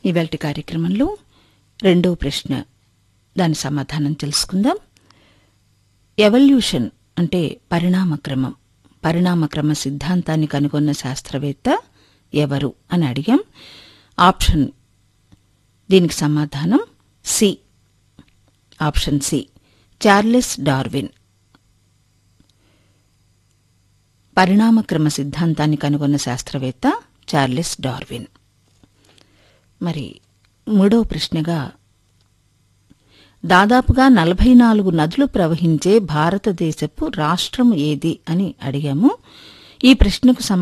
ఇవాల్టి కార్యక్రమంలో రెండో ప్రశ్న దాని సమాధానం తెలుసుకుందాం ఎవల్యూషన్ అంటే పరిణామక్రమం పరిణామక్రమ సిద్ధాంతాన్ని కనుగొన్న శాస్త్రవేత్త ఎవరు అని అడిగాం ఆప్షన్ దీనికి సమాధానం C option C Charles Darwin పరిణామక్రమ సిద్ధాంతాన్ని కనుగొన్న శాస్త్రవేత్త చార్లెస్ డార్విన్ మరి మూడో ప్రశ్నగా దాదాపుగా నలభై నాలుగు నదులు ప్రవహించే భారతదేశపు రాష్ట్రం ఏది అని అడిగాము ఈ ప్రశ్నకు సమాధానం